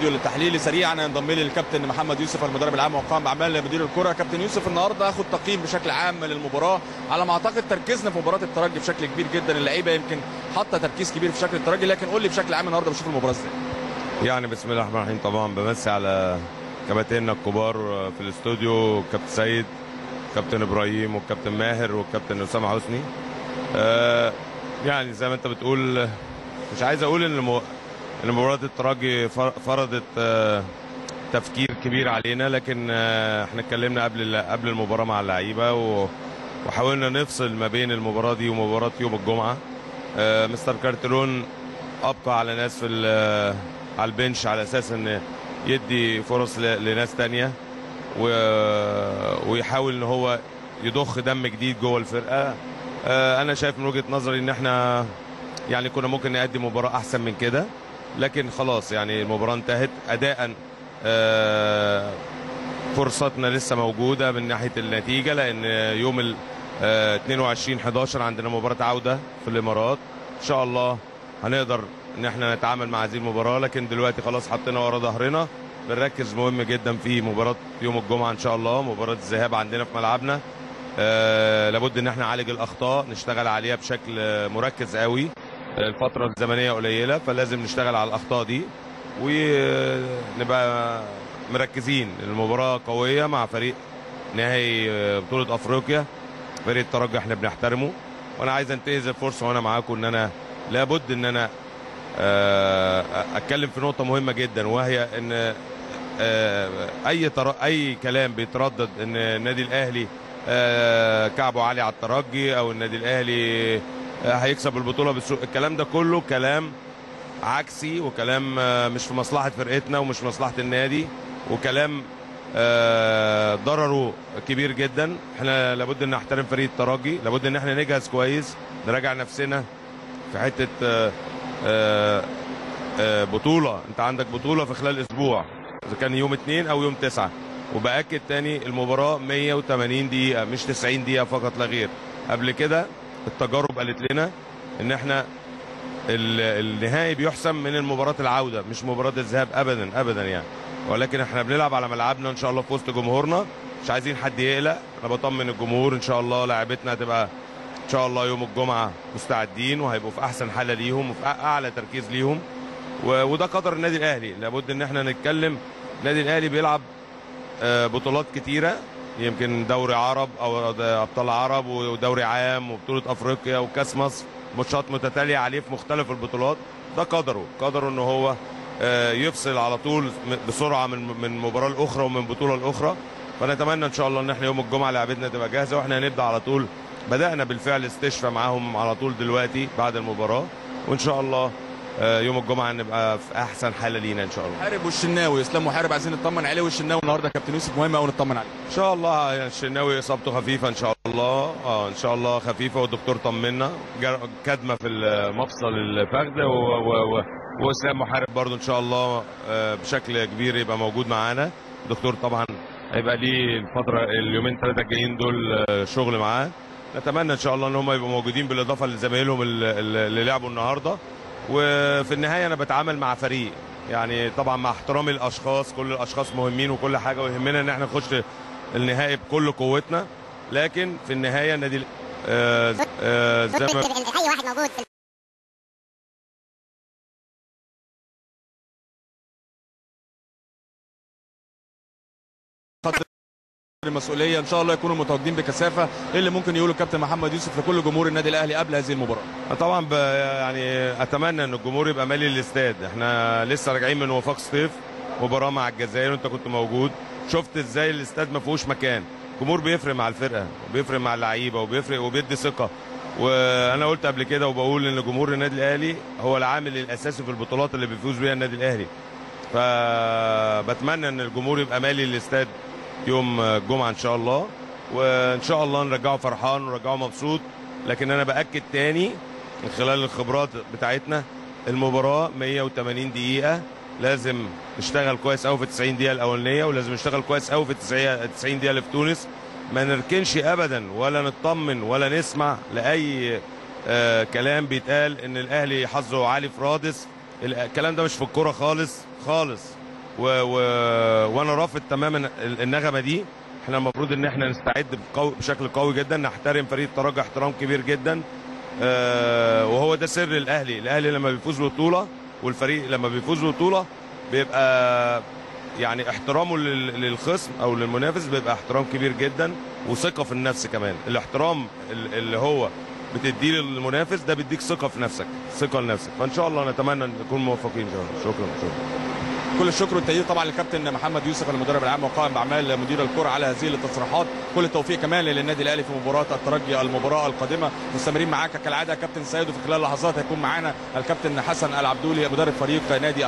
التحليلي سريعا ينضم لي الكابتن محمد يوسف المدرب العام وقام باعمال مدير الكره كابتن يوسف النهارده اخد تقييم بشكل عام للمباراه على ما اعتقد تركيزنا في مباراه الترجي بشكل كبير جدا اللعيبه يمكن حاطه تركيز كبير في شكل الترجي لكن قول لي بشكل عام النهارده بشوف المباراه ازاي يعني بسم الله الرحمن الرحيم طبعا بمسي على كباتننا الكبار في الاستوديو كابتن سيد كابتن ابراهيم والكابتن ماهر والكابتن اسامه حسني آه يعني زي ما انت بتقول مش عايز اقول ان مو- ان مباراه الترجي فر- فرضت آه تفكير كبير علينا لكن آه احنا اتكلمنا قبل ال- قبل المباراه مع اللعيبه و- وحاولنا نفصل ما بين المباراه دي ومباراه يوم الجمعه آه مستر كارترون ابقى على ناس في ال- على البنش على اساس ان يدي فرص ل- لناس تانية و- ويحاول ان هو يضخ دم جديد جوه الفرقه آه، انا شايف من وجهه نظري ان احنا يعني كنا ممكن نقدم مباراه احسن من كده لكن خلاص يعني المباراه انتهت اداء آه، فرصتنا لسه موجوده من ناحيه النتيجه لان يوم ال آه، 22 11 عندنا مباراه عوده في الامارات ان شاء الله هنقدر ان احنا نتعامل مع هذه المباراه لكن دلوقتي خلاص حطينا ورا ظهرنا بنركز مهم جدا في مباراه يوم الجمعه ان شاء الله مباراه الذهاب عندنا في ملعبنا آه لابد ان احنا نعالج الاخطاء نشتغل عليها بشكل آه، مركز قوي آه، الفتره الزمنيه قليله فلازم نشتغل على الاخطاء دي ونبقى مركزين المباراه قويه مع فريق نهائي آه، بطوله افريقيا فريق الترجي احنا بنحترمه وانا عايز انتهز الفرصه وانا معاكم ان انا لابد ان انا آه، اتكلم في نقطه مهمه جدا وهي ان آه، اي تر... اي كلام بيتردد ان النادي الاهلي آه، كعبه عالي على الترجي او النادي الاهلي آه، هيكسب البطوله بالسوق الكلام ده كله كلام عكسي وكلام آه، مش في مصلحه فرقتنا ومش في مصلحه النادي وكلام آه، ضرره كبير جدا احنا لابد ان نحترم فريق الترجي لابد ان احنا نجهز كويس نراجع نفسنا في حته آه، آه، آه، بطوله انت عندك بطوله في خلال اسبوع اذا كان يوم اثنين او يوم تسعة وباكد تاني المباراه 180 دقيقه مش 90 دقيقه فقط لا غير قبل كده التجارب قالت لنا ان احنا ال- النهائي بيحسم من المباراه العوده مش مباراه الذهاب ابدا ابدا يعني ولكن احنا بنلعب على ملعبنا ان شاء الله في وسط جمهورنا مش عايزين حد يقلق انا بطمن الجمهور ان شاء الله لاعبتنا هتبقى ان شاء الله يوم الجمعه مستعدين وهيبقوا في احسن حاله ليهم وفي اعلى تركيز ليهم و- وده قدر النادي الاهلي لابد ان احنا نتكلم النادي الاهلي بيلعب آه، بطولات كتيره يمكن دوري عرب او ابطال عرب ودوري عام وبطوله افريقيا وكاس مصر ماتشات متتاليه عليه في مختلف البطولات ده قدره قدره ان هو آه، يفصل على طول م- بسرعه من من مباراه لاخرى ومن بطوله لاخرى فنتمنى ان شاء الله ان احنا يوم الجمعه لعبتنا تبقى جاهزه واحنا هنبدا على طول بدانا بالفعل استشفى معاهم على طول دلوقتي بعد المباراه وان شاء الله آه، يوم الجمعه نبقى في احسن حاله لينا ان شاء الله محارب والشناوي اسلام محارب عايزين نطمن عليه والشناوي النهارده كابتن يوسف مهم قوي نطمن عليه ان شاء الله يعني الشناوي اصابته خفيفه ان شاء الله اه ان شاء الله خفيفه والدكتور طمنا جر- كدمه في المفصل الفخذ و- و- و- واسلام محارب برضو ان شاء الله آه، بشكل كبير يبقى موجود معانا الدكتور طبعا هيبقى ليه الفتره اليومين ثلاثه الجايين دول آه، شغل معاه نتمنى ان شاء الله ان هم يبقوا موجودين بالاضافه لزمايلهم ال- ال- اللي لعبوا النهارده وفي النهايه انا بتعامل مع فريق يعني طبعا مع احترامي الاشخاص كل الاشخاص مهمين وكل حاجه ويهمنا ان احنا نخش النهائي بكل قوتنا لكن في النهايه النادي ال- آه آه زي ما اي واحد موجود في المسؤوليه ان شاء الله يكونوا متواجدين بكثافه ايه اللي ممكن يقوله الكابتن محمد يوسف لكل جمهور النادي الاهلي قبل هذه المباراه طبعا ب- يعني اتمنى ان الجمهور يبقى مالي الاستاد احنا لسه راجعين من وفاق سطيف مباراه مع الجزائر وانت كنت موجود شفت ازاي الاستاد ما فيهوش مكان الجمهور بيفرق مع الفرقه وبيفرق مع اللعيبه وبيفرق وبيدي ثقه وانا قلت قبل كده وبقول ان جمهور النادي الاهلي هو العامل الاساسي في البطولات اللي بيفوز بيها النادي الاهلي فبتمنى ان الجمهور يبقى مالي الاستاد يوم الجمعه ان شاء الله وان شاء الله نرجعه فرحان ونرجعه مبسوط لكن انا باكد تاني من خلال الخبرات بتاعتنا المباراه 180 دقيقه لازم نشتغل كويس قوي في 90 دقيقه الاولانيه ولازم نشتغل كويس قوي في 90 90 دقيقه اللي في تونس ما نركنش ابدا ولا نطمن ولا نسمع لاي آه كلام بيتقال ان الاهلي حظه عالي في رادس الكلام ده مش في الكوره خالص خالص و... و... وانا رافض تماما ال- النغمه دي احنا المفروض ان احنا نستعد بقوي بشكل قوي جدا نحترم فريق الترجي احترام كبير جدا آه وهو ده سر الاهلي الاهلي لما بيفوز ببطوله والفريق لما بيفوز ببطوله بيبقى يعني احترامه لل- للخصم او للمنافس بيبقى احترام كبير جدا وثقه في النفس كمان الاحترام ال- اللي هو بتديه للمنافس ده بيديك ثقه في نفسك ثقه لنفسك فان شاء الله نتمنى ان نكون موفقين ان شاء الله شكرا شكرا كل الشكر والتقدير طبعا للكابتن محمد يوسف المدرب العام وقائم باعمال مدير الكره على هذه التصريحات كل التوفيق كمان للنادي الاهلي في مباراه الترجي المباراه القادمه مستمرين معاك كالعاده كابتن سيد وفي خلال لحظات هيكون معانا الكابتن حسن العبدولي مدرب فريق نادي